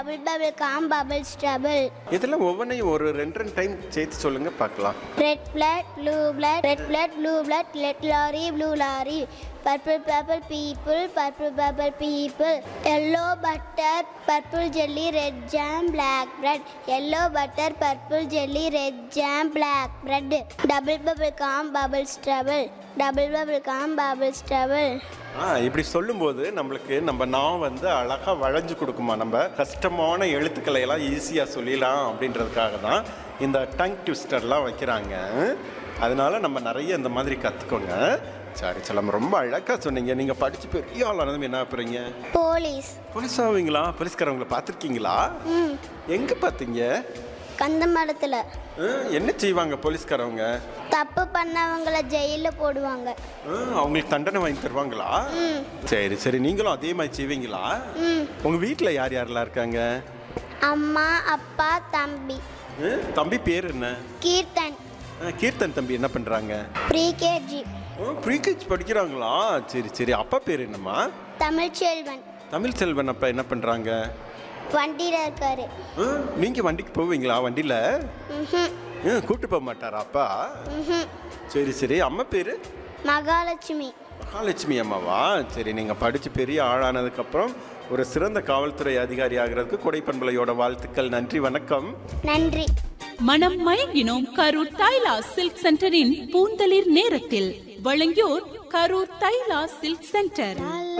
Bubble bubble calm bubbles trouble. இதெல்லாம் ஒவ்வொன்றையும் ஒரு ரெண்டு ரெண்டு டைம் சேர்த்து சொல்லுங்க பார்க்கலாம் Red blood, blue blood, red blood, blue blood, red lorry, blue lorry. Purple purple people, purple purple people. Yellow butter, purple jelly, red jam, black bread. Yellow butter, purple jelly, red jam, black bread. Double bubble calm bubbles trouble. Double bubble calm bubbles trouble. ஆ இப்படி சொல்லும்போது நம்மளுக்கு நம்ம நான் வந்து அழகாக வளைஞ்சு கொடுக்குமா நம்ம கஷ்டமான எழுத்துக்களை எல்லாம் ஈஸியாக சொல்லிடலாம் அப்படின்றதுக்காக தான் இந்த டங் ட்விஸ்டர்லாம் வைக்கிறாங்க அதனால நம்ம நிறைய இந்த மாதிரி கற்றுக்கோங்க சரி செல்லம் ரொம்ப அழகாக சொன்னீங்க நீங்கள் படித்து பெரிய ஆளானதும் என்ன போகிறீங்க Police. போலீஸ் ஆவீங்களா போலீஸ்காரவங்களை பார்த்துருக்கீங்களா ம் எங்கே பார்த்தீங்க கந்த மரத்தில் ஆ, என்ன செய்வாங்க போலீஸ்காரவங்க தப்பு பண்ணவங்கள ஜெயிலில் போடுவாங்க ஆ, அவங்களுக்கு தண்டனை வாங்கி தருவாங்களா சரி சரி நீங்களும் அதே மாதிரி செய்வீங்களா ம் உங்கள் வீட்டில் யார் யாரெல்லாம் இருக்காங்க அம்மா அப்பா தம்பி ஆ, தம்பி பேர் என்ன கீர்த்தன் ஆ, கீர்த்தன் தம்பி என்ன பண்ணுறாங்க ப்ரீகேஜி ப்ரீகேஜ் படிக்கிறாங்களா சரி சரி அப்பா பேர் என்னம்மா தமிழ்ச்செல்வன் தமிழ் செல்வன் அப்பா என்ன பண்ணுறாங்க வண்டியில் இருக்காரு நீங்கள் வண்டிக்கு போவீங்களா வண்டியில் ம்ஹும். கூட்டு போக மாட்டாரா அப்பா ம்ஹும். சரி சரி அம்மா பேர் மகாலட்சுமி மகாலட்சுமி அம்மாவா சரி நீங்கள் படித்து பெரிய ஆளானதுக்கப்புறம் ஒரு சிறந்த காவல்துறை அதிகாரி ஆகிறதுக்கு கொடைப்பண்பலையோட வாழ்த்துக்கள் நன்றி வணக்கம் நன்றி மனம் மயங்கினோம் கரூர் தைலா சில்க் சென்டரின் பூந்தளிர் நேரத்தில் வழங்கியோர் கரூர் தைலா சில்க் சென்டர்